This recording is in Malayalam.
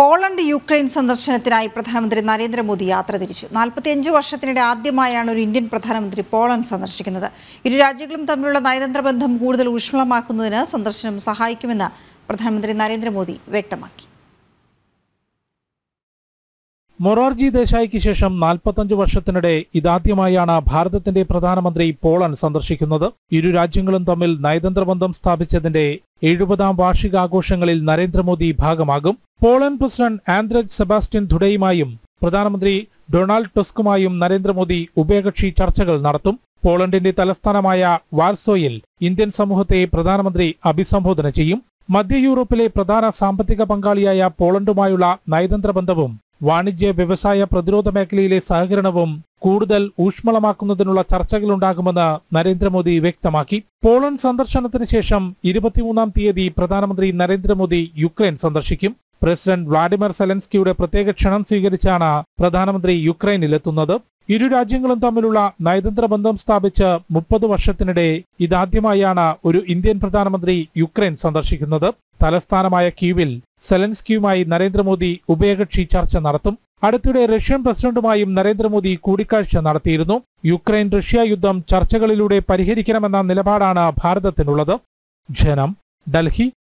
പോളണ്ട് യുക്രൈൻ സന്ദർശനത്തിനായി പ്രധാനമന്ത്രി നരേന്ദ്രമോദി യാത്ര തിരിച്ചു നാൽപ്പത്തിയഞ്ച് വർഷത്തിനിടെ ആദ്യമായാണ് ഒരു ഇന്ത്യൻ പ്രധാനമന്ത്രി പോളണ്ട് സന്ദർശിക്കുന്നത് ഇരു രാജ്യങ്ങളും തമ്മിലുള്ള നയതന്ത്ര ബന്ധം കൂടുതൽ ഊഷ്മളമാക്കുന്നതിന് സന്ദർശനം സഹായിക്കുമെന്ന് പ്രധാനമന്ത്രി നരേന്ദ്രമോദി വ്യക്തമാക്കി മൊറാർജി ദേശായിക്ക് ശേഷം നാൽപ്പത്തഞ്ച് വർഷത്തിനിടെ ഇതാദ്യമായാണ് ഭാരതത്തിന്റെ പ്രധാനമന്ത്രി പോളണ്ട് സന്ദർശിക്കുന്നത് ഇരു രാജ്യങ്ങളും തമ്മിൽ നയതന്ത്ര ബന്ധം സ്ഥാപിച്ചതിന്റെ എഴുപതാം വാർഷികാഘോഷങ്ങളിൽ നരേന്ദ്രമോദി ഭാഗമാകും പോളണ്ട് പ്രസിഡന്റ് ആൻഡ്രജ് സെബാസ്റ്റ്യൻ ധുഡയുമായും പ്രധാനമന്ത്രി ഡൊണാൾഡ് ടസ്കുമായും നരേന്ദ്രമോദി ഉഭയകക്ഷി ചർച്ചകൾ നടത്തും പോളണ്ടിന്റെ തലസ്ഥാനമായ വാർസോയിൽ ഇന്ത്യൻ സമൂഹത്തെ പ്രധാനമന്ത്രി അഭിസംബോധന ചെയ്യും മധ്യ യൂറോപ്പിലെ പ്രധാന സാമ്പത്തിക പങ്കാളിയായ പോളണ്ടുമായുള്ള നയതന്ത്ര ബന്ധവും വാണിജ്യ വ്യവസായ പ്രതിരോധ മേഖലയിലെ സഹകരണവും കൂടുതൽ ഊഷ്മളമാക്കുന്നതിനുള്ള ചർച്ചകളുണ്ടാകുമെന്ന് നരേന്ദ്രമോദി വ്യക്തമാക്കി പോളണ്ട് സന്ദർശനത്തിന് ശേഷം ഇരുപത്തിമൂന്നാം തീയതി പ്രധാനമന്ത്രി നരേന്ദ്രമോദി യുക്രൈൻ സന്ദർശിക്കും പ്രസിഡന്റ് വ്ളാഡിമിർ സെലൻസ്കിയുടെ പ്രത്യേക ക്ഷണം സ്വീകരിച്ചാണ് പ്രധാനമന്ത്രി യുക്രൈനിലെത്തുന്നത് ഇരു രാജ്യങ്ങളും തമ്മിലുള്ള നയതന്ത്ര ബന്ധം സ്ഥാപിച്ച് മുപ്പത് വർഷത്തിനിടെ ഇതാദ്യമായാണ് ഒരു ഇന്ത്യൻ പ്രധാനമന്ത്രി യുക്രൈൻ സന്ദർശിക്കുന്നത് തലസ്ഥാനമായ കീവിൽ സെലൻസ്കിയുമായി നരേന്ദ്രമോദി ഉഭയകക്ഷി ചർച്ച നടത്തും അടുത്തിടെ റഷ്യൻ പ്രസിഡന്റുമായും നരേന്ദ്രമോദി കൂടിക്കാഴ്ച നടത്തിയിരുന്നു യുക്രൈൻ റഷ്യ യുദ്ധം ചർച്ചകളിലൂടെ പരിഹരിക്കണമെന്ന നിലപാടാണ് ഭാരതത്തിനുള്ളത് ജനം ഡൽഹി